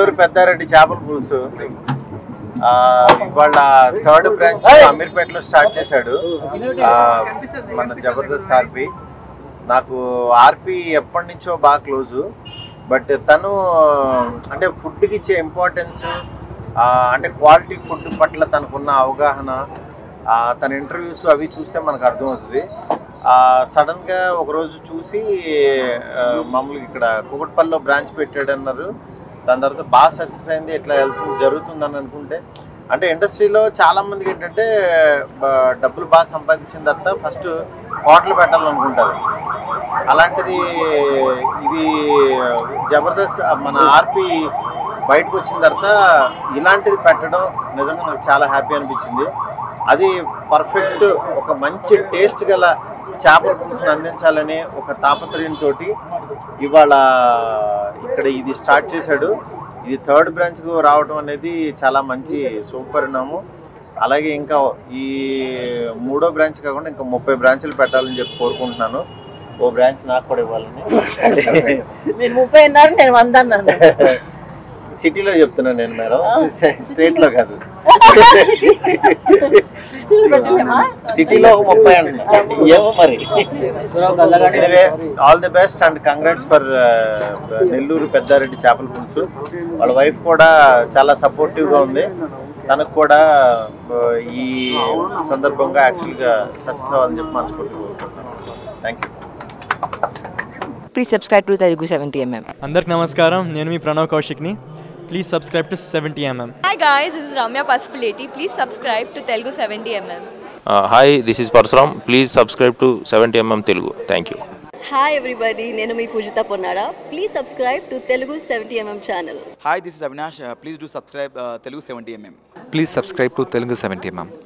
నెల్లూరు పెద్దారెడ్డి చేపల పులుసు ఆ, ఇవాళ థర్డ్ బ్రాంచ్ అమీర్పేటలో స్టార్ట్ చేశాడు ఆ, మన జబర్దస్త్ ఆర్పి నాకు ఆర్పి ఎప్పటి నుంచో బాగా క్లోజు బట్ తను అంటే ఫుడ్కి ఇచ్చే ఇంపార్టెన్స్ అంటే క్వాలిటీ ఫుడ్ పట్ల తనకున్న అవగాహన ఆ, తన ఇంటర్వ్యూస్ అవి చూస్తే మనకు అర్థమవుతుంది సడన్గా ఒకరోజు చూసి ఆ, మామూలుగా ఇక్కడ కుకట్పల్లిలో బ్రాంచ్ పెట్టాడు అన్నారు దాని తర్వాత బాగా సక్సెస్ అయింది ఇట్లా వెళ్తుంది జరుగుతుందని అనుకుంటే అంటే ఇండస్ట్రీలో చాలా మందికి ఏంటంటే బ- డబ్బులు బాగా సంపాదించిన తర్వాత ఫస్ట్ హోటల్ పెట్టాలనుకుంటారు అలాంటిది ఇది జబర్దస్త్ మన ఆర్పి బయటకు వచ్చిన తర్వాత ఇలాంటిది పెట్టడం నిజంగా నాకు చాలా హ్యాపీ అనిపించింది అది పర్ఫెక్ట్ ఒక మంచి టేస్ట్ గల చేపల పులుసుని అందించాలని ఒక తాపత్రయంతో ఇవాళ ఇక్కడ ఇది స్టార్ట్ చేశాడు ఇది థర్డ్ బ్రాంచ్కు రావడం అనేది చాలా మంచి శుభపరిణామం అలాగే ఇంకా ఈ మూడో బ్రాంచ్ కాకుండా ఇంకా ముప్పై బ్రాంచ్లు పెట్టాలని చెప్పి కోరుకుంటున్నాను ఓ బ్రాంచ్ నాకు కూడా ఇవ్వాలని మీరు ముప్పై అన్నారు నేను వంద అన్నాను సిటీలో చెప్తున్నాను నేను మేడం స్టేట్ లో కాదు పెట్టలేమా? సిటీలో ఒక ముప్పై అంటున్నా ఏమో మరి anyway all the best and congrats for Nellore Peddareddy చేపల పులుసు వాళ్ళ వైఫ్ కూడా చాలా సపోర్టివ్ గా ఉంది తనకు కూడా uh, ఈ సందర్భంగా యాక్చువల్గా సక్సెస్ అవ్వాలని చెప్పి మనస్ఫూర్తిగా కోరుకుంటున్నాను thank you please subscribe to Telugu seventy MM అందరికి నమస్కారం నేను మీ ప్రణవ్ కౌశిక్ని please subscribe to seventy MM Hi guys, this is Ramya Pasupuleti. Please subscribe to Telugu 70mm. Hi this is Parashuram please subscribe to seventy MM Telugu thank you hi everybody నేను మీ Pujitha Ponnara please subscribe to Telugu seventy MM channel Hi, this is Avinash. Uh, please do subscribe uh, Telugu 70mm. Please subscribe to Telugu 70 mm.